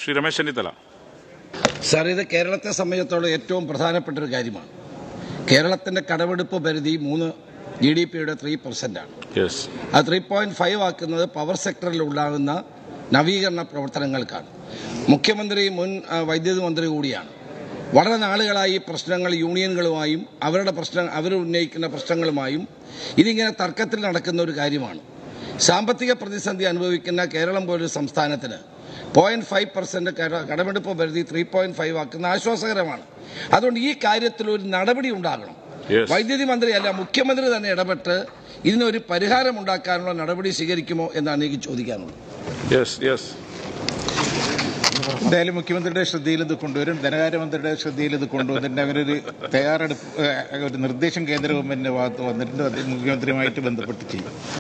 Shri Ramesh Chennithala sir ഇത് കേരളത്തെ സംബന്ധിച്ചിടത്തോളം ഏറ്റവും പ്രധാനപ്പെട്ട ഒരു കാര്യമാണ് കേരളത്തിന്റെ കടമെടുപ്പ് പരിധി മൂന്ന് ജി ഡി പിയുടെ ത്രീ പെർസെന്റാണ് യെസ് ആ ത്രീ പോയിന്റ് ഫൈവ് ആക്കുന്നത് പവർ സെക്ടറിൽ ഉണ്ടാകുന്ന നവീകരണ പ്രവർത്തനങ്ങൾക്കാണ് മുഖ്യമന്ത്രി മുൻ ആ, വൈദ്യുതി മന്ത്രി കൂടിയാണ് വളരെ നാളുകളായി ഈ പ്രശ്നങ്ങൾ യൂണിയനുകളുമായും അവരുടെ പ്രശ്നം അവർ ഉന്നയിക്കുന്ന പ്രശ്നങ്ങളുമായും ഇതിങ്ങനെ തർക്കത്തിൽ നടക്കുന്ന ഒരു കാര്യമാണ് സാമ്പത്തിക പ്രതിസന്ധി അനുഭവിക്കുന്ന കേരളം പോലൊരു സംസ്ഥാനത്തിന് പോയിന്റ് ഫൈവ് പെർസെന്റ് കടമെടുപ്പ് പരിധി ത്രീ പോയിന്റ് ഫൈവ് ആക്കുന്ന ആശ്വാസകരമാണ് അതുകൊണ്ട് ഈ കാര്യത്തിൽ ഒരു നടപടി ഉണ്ടാകണം Yes. വൈദ്യുതി മന്ത്രിയല്ല മുഖ്യമന്ത്രി തന്നെ ഇടപെട്ട് ഇതിനൊരു പരിഹാരം ഉണ്ടാക്കാനുള്ള നടപടി സ്വീകരിക്കുമോ എന്നാണ് എനിക്ക് ചോദിക്കാനുള്ളത് യെസ് യെസ് എന്തായാലും മുഖ്യമന്ത്രിയുടെ ശ്രദ്ധയിൽ ഇത് കൊണ്ടുവരും ധനകാര്യമന്ത്രിയുടെ ശ്രദ്ധയിൽ ഇത് കൊണ്ടുവന്നിട്ട് അവരൊരു തയ്യാറെടുപ്പ് ഏഹ്, ഒരു നിർദ്ദേശം കേന്ദ്ര ഗവൺമെന്റിന്റെ ഭാഗത്ത് വന്നിട്ടുണ്ട് അത് മുഖ്യമന്ത്രിയുമായിട്ട് ബന്ധപ്പെട്ട് ചെയ്യും